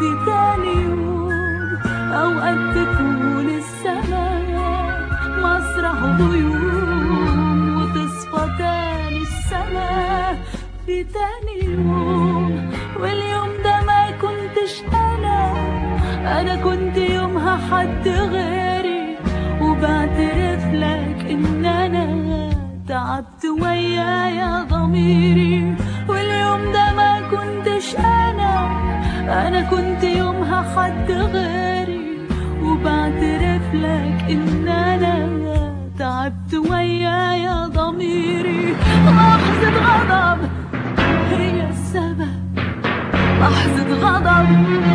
في تاني يوم أوقات تكون السماء مسرح غيوم وتصفى تاني السماء في تاني يوم واليوم ده ما كنتش أنا أنا كنت يومها حد غيري وبعترف لك إن أنا تعبت ويايا ضميري واليوم ده ما كنتش أنا أنا كنت يومها حد غيري وبعترف لك إن أنا تعبت ويايا ضميري لحظة غضب هي السبب لحظة غضب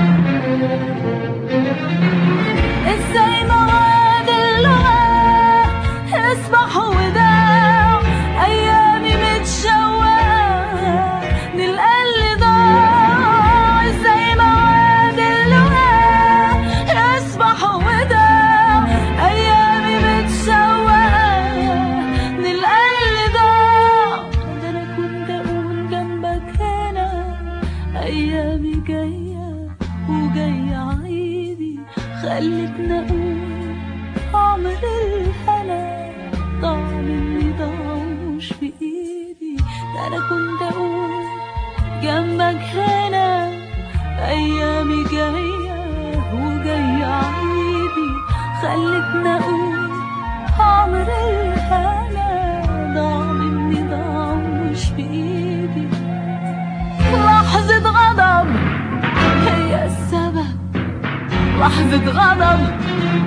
ازاي مواد اللغة يصبح وداع ايامي متشوقة نلقى اللي ضاع ازاي مواد اللغة يصبح وداع ايامي متشوقة نلقى اللي ضاع ده انا كنت اقول جنبك هنا ايامي جايه وجايه عيدي خلتنا اقول عمر الهنا ضاع مني ضاع مش في ايدي ده انا كنت اقول جنبك هنا ايامي جايه وجايه عيدي خلتنا اقول عمر الهنا ضاع مني ضاع مش في ايدي لحظة غضب هي السبب لحظة غضب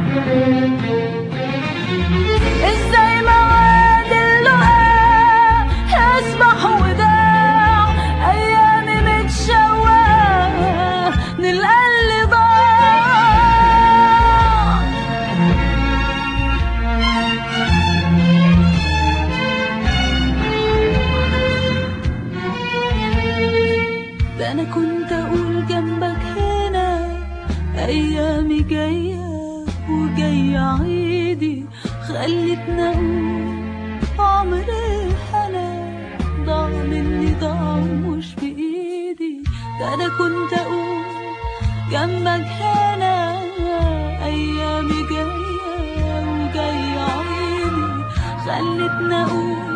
ازاي مواد اللقاء يصبح وداع ايامي متشوقة نلقى اللي ضاع ده انا كنت اقول جنبك هنا ايامي جايه وجايه عيدي خلتنا اقول عمر الهنا ضاع مني ضاع مش بايدي ده انا كنت اقول جنبك هنا ايامي جايه وجايه عيدي خلتنا اقول